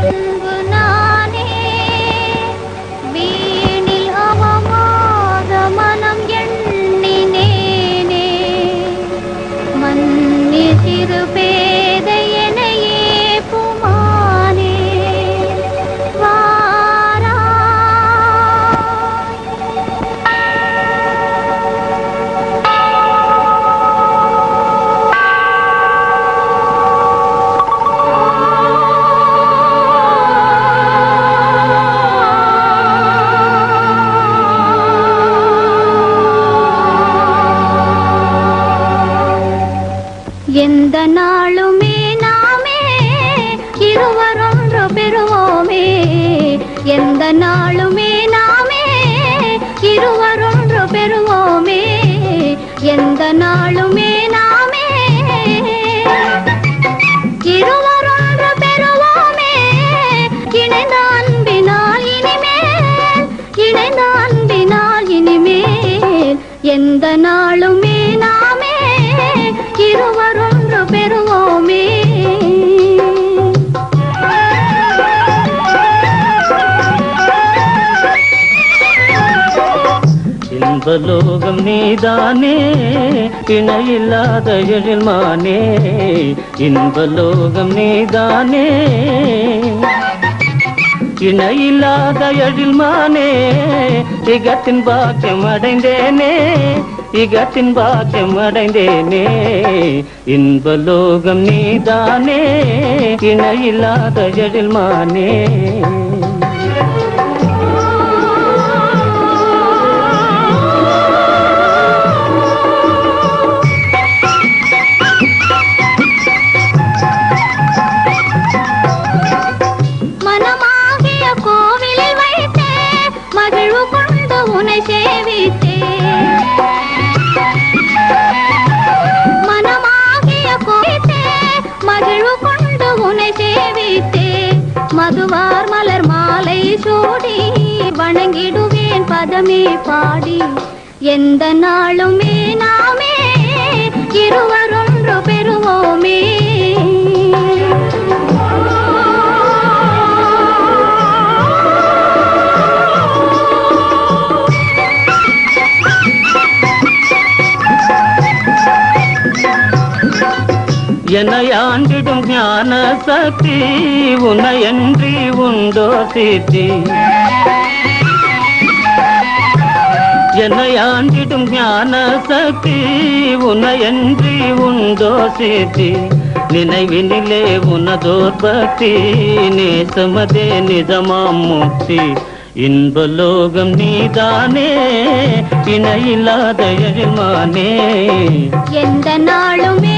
அன்பு நானே வீணில் அவமாத மனம் எண்ணினேனே மன்னி சிறு பேதையனையே புமானே வாரா எந்த நாளுமே நாமே இருவரொன்று பெறுவோமே எந்த நாளுமே நாமே இருவரொன்று பெறுவோமே எந்த நாளுமே நாமே இருவரொன்று பெறுவோமே இணைந்த அன்பினால் இனிமேல் இணைந்த அன்பினால் இனிமேல் எந்த நாளுமே நாமே இருவரொன்று பெறுவோமே இன்பலோகம் நீதானே இணையில்லாத எழில்மானே இன்பலோகம் நீதானே இணையில்லாத எழில்மானே இகத்தின் பாக்கியம் அடைந்தேனே இகத்தின் பாக்கியம் அடைந்தேனே இன்பலோகம் நீதானே இணையில்லாத எழில்மானே மனமாகிய கோவிலில் வைத்தே மகிழ்வு கொண்டு உனை சேவித்தே மனமாகிய கோவித்தே மகிழ்வு கொண்டு உனை சேவித்தே மதுவார் மலர் மாலை சூடி வணங்கிடுவேன் பதமே பாடி எந்த நாளுமே நாமே இருவரொன்று பெறுவோமே எனையாண்டிடும் ஞான சக்தி உன்னையன்றி உண்டோ சித்தி எனையாண்டிடும் ஞான சக்தி உன்னையன்றி உண்டோ சித்தி நினைவினிலே உனதோர் பக்தி நேசமதே நிஜமாம் முக்தி இன்பலோகம் நீதானே இணையில்லாத எழில்மானே எந்த நாளுமே